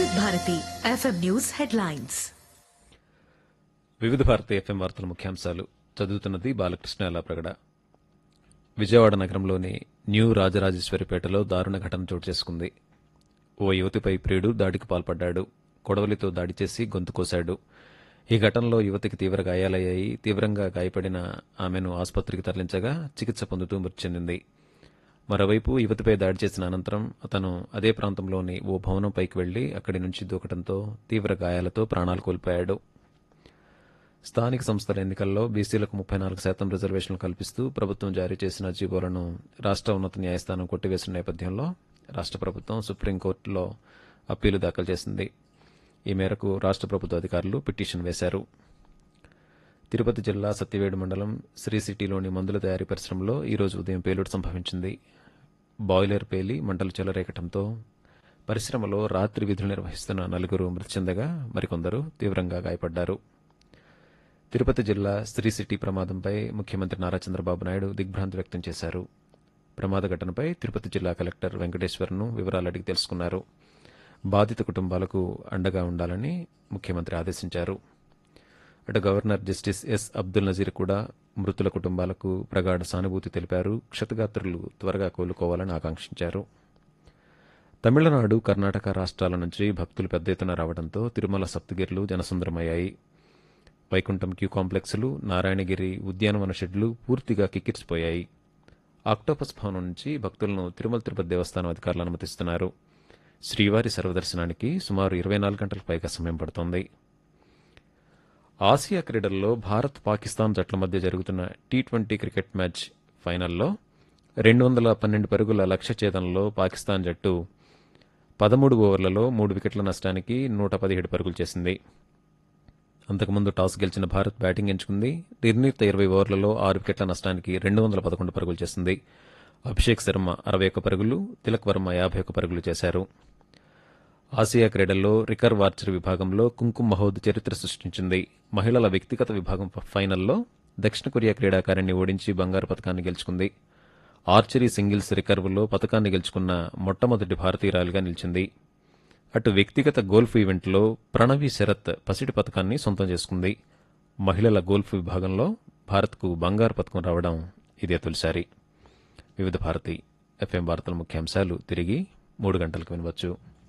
వివిధ Bharati FM news headlines వివిధ Bharati FM వార్తల ముఖ్యాంశాలు చదువుతున్నది బాలకృష్ణ ప్రగడ విజయవాడ నగరంలోని న్యూ రాజరాజేశ్వరిపేటలో దారుణ ఘటన చోటు చేసుకుంది ఓ యువతిపై ప్రియుడు దాడికి పాల్పడ్డాడు కొడవలితో దాడి చేసి గొంతు కోశాడు ఈ ఘటనలో యువతికి తీవ్ర గాయాలయ్యాయి తీవ్రంగా గాయపడిన ఆమెను ఆసుపత్రికి తరలించగా చికిత్స పొందుతూ మృతి చెందింది మరోవైపు యువతిపై దాడి చేసిన అనంతరం అతను అదే ప్రాంతంలోని ఓ భవనంపైకి వెళ్లి అక్కడి నుంచి దూకడంతో తీవ్ర గాయాలతో ప్రాణాలు కోల్పోయాడు స్థానిక సంస్థల ఎన్నికల్లో బీసీలకు ముప్పై నాలుగు శాతం రిజర్వేషన్లు కల్పిస్తూ ప్రభుత్వం జారీ చేసిన జీవోలను రాష్ట్ర ఉన్నత న్యాయస్థానం కొట్టివేసిన నేపథ్యంలో రాష్ట్ర ప్రభుత్వం సుప్రీంకోర్టులో అప్పీలు దాఖలు చేసింది ఈ మేరకు రాష్ట్ర ప్రభుత్వ అధికారులు పిటిషన్ వేశారు తిరుపతి జిల్లా సత్యవేడు మండలం శ్రీ సిటీలోని మందుల తయారీ పరిశ్రమలో ఈరోజు ఉదయం పేలుడు సంభవించింది బాయిలర్ పేలి మంటలు చెలరేగటంతో పరిశ్రమలో రాత్రి విధులు నిర్వహిస్తున్న నలుగురు మృతి చెందగా మరికొందరు తీవ్రంగా గాయపడ్డారు తిరుపతి జిల్లా శ్రీ సిటీ ప్రమాదంపై ముఖ్యమంత్రి నారా చంద్రబాబు నాయుడు దిగ్భ్రాంతి వ్యక్తం చేశారు ప్రమాద ఘటనపై తిరుపతి జిల్లా కలెక్టర్ వెంకటేశ్వర్ను వివరాలు అడిగి తెలుసుకున్నారు బాధిత కుటుంబాలకు అండగా ఉండాలని ముఖ్యమంత్రి ఆదేశించారు అటు governor justice S Abdul Nazeer కూడా మృతుల కుటుంబాలకు ప్రగాఢ సానుభూతి తెలిపారు క్షతగాత్రులు త్వరగా కోలుకోవాలని ఆకాంక్షించారు తమిళనాడు కర్ణాటక రాష్ట్రాల నుంచి భక్తులు పెద్ద ఎత్తున రావడంతో తిరుమల సప్తగిరులు జనసంద్రమయ్యాయి వైకుంఠం క్యూ కాంప్లెక్స్లు నారాయణగిరి ఉద్యానవన షెడ్లు పూర్తిగా కిక్కిరిసిపోయాయి ఆక్టోపస్ భవనం నుంచి భక్తులను తిరుమల తిరుపతి దేవస్థానం అధికారులు అనుమతిస్తున్నారు శ్రీవారి సర్వదర్శనానికి సుమారు ఇరవై నాలుగు గంటలకు పైగా సమయం పడుతోంది ఆసియా క్రీడల్లో భారత్ పాకిస్తాన్ జట్ల మధ్య జరుగుతున్న టీ ట్వంటీ క్రికెట్ మ్యాచ్ ఫైనల్లో రెండు వందల పన్నెండు పరుగుల లక్ష్య ఛేదనలో పాకిస్తాన్ జట్టు పదమూడు ఓవర్లలో మూడు వికెట్ల నష్టానికి నూట పదిహేడు పరుగులు చేసింది అంతకుముందు టాస్ గెలిచిన భారత్ బ్యాటింగ్ ఎంచుకుంది నిర్ణీత ఇరవై ఓవర్లలో ఆరు వికెట్ల నష్టానికి రెండు వందల పదకొండు పరుగులు చేసింది అభిషేక్ శర్మ అరవై ఒక్క పరుగులు తిలక్ వర్మ యాభై ఒక్క పరుగులు చేశారు ఆసియా క్రీడల్లో రికర్వ్ ఆర్చరీ విభాగంలో కుంకుమ్ మహోద్ చరిత్ర సృష్టించింది మహిళల వ్యక్తిగత విభాగం ఫైనల్లో దక్షిణ కొరియా క్రీడాకారిణి ఓడించి బంగారు పథకాన్ని గెలుచుకుంది ఆర్చరీ సింగిల్స్ రికర్వ్లో పథకాన్ని గెలుచుకున్న మొట్టమొదటి భారతీయురాలిగా నిలిచింది అటు వ్యక్తిగత గోల్ఫ్ ఈవెంట్లో ప్రణవి శరత్ పసిడి పథకాన్ని సొంతం చేసుకుంది మహిళల గోల్ఫ్ విభాగంలో భారత్కు బంగారు పథకం రావడం ఇదే తొలిసారి వివిధ భారతి ఎఫ్ఎం వార్తల ముఖ్యాంశాలు తిరిగి మూడు గంటలకు వినవచ్చు